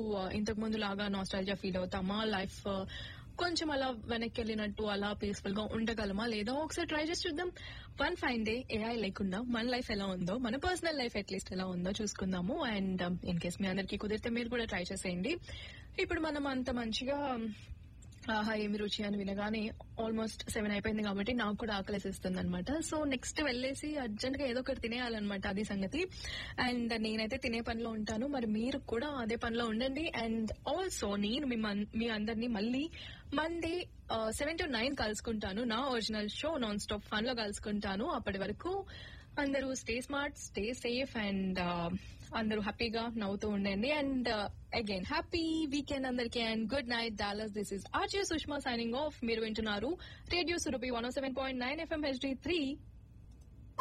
ఇంతకు ముందు లాగా నాస్టాలజా ఫీల్ అవుతామా లైఫ్ కొంచెం అలా వెనక్కి వెళ్ళినట్టు అలా పీస్ఫుల్ గా ఉండగలమా లేదా ఒకసారి ట్రై చేసి చూద్దాం వన్ ఫైన్ డే ఏఐ లేకుండా మన లైఫ్ ఎలా ఉందో మన పర్సనల్ లైఫ్ అట్లీస్ట్ ఎలా ఉందో చూసుకుందాము అండ్ ఇన్ కేస్ మీ అందరికి కుదిరితే మీరు కూడా ట్రై చేసేయండి ఇప్పుడు మనం అంత మంచిగా ఆహా ఏమి రుచి అని వినగానే ఆల్మోస్ట్ సెవెన్ అయిపోయింది కాబట్టి నాకు కూడా ఆకలేసిస్తుంది అనమాట సో నెక్స్ట్ వెళ్ళేసి అర్జెంట్ గా ఏదో ఒకటి తినేయాలన్నమాట అది సంగతి అండ్ నేనైతే తినే పనిలో ఉంటాను మరి మీరు కూడా అదే పనిలో ఉండండి అండ్ ఆల్సో నేను మీ మన్- మీ అందరినీ మళ్ళీ మండే సెవెన్ టు నైన్ కలుసుకుంటాను నా original show non stop fun లో కలుసుకుంటాను అప్పటి వరకు అందరూ stay smart stay safe and అందరూ హ్యాపీగా నవ్వుతూ ఉండండి అండ్ అగైన్ హ్యాపీ వీకెండ్ అందరికీ and good night Dallas this is RJ Sushma signing off మీరు వింటున్నారు radio Surabhi one seven point nine FM HD three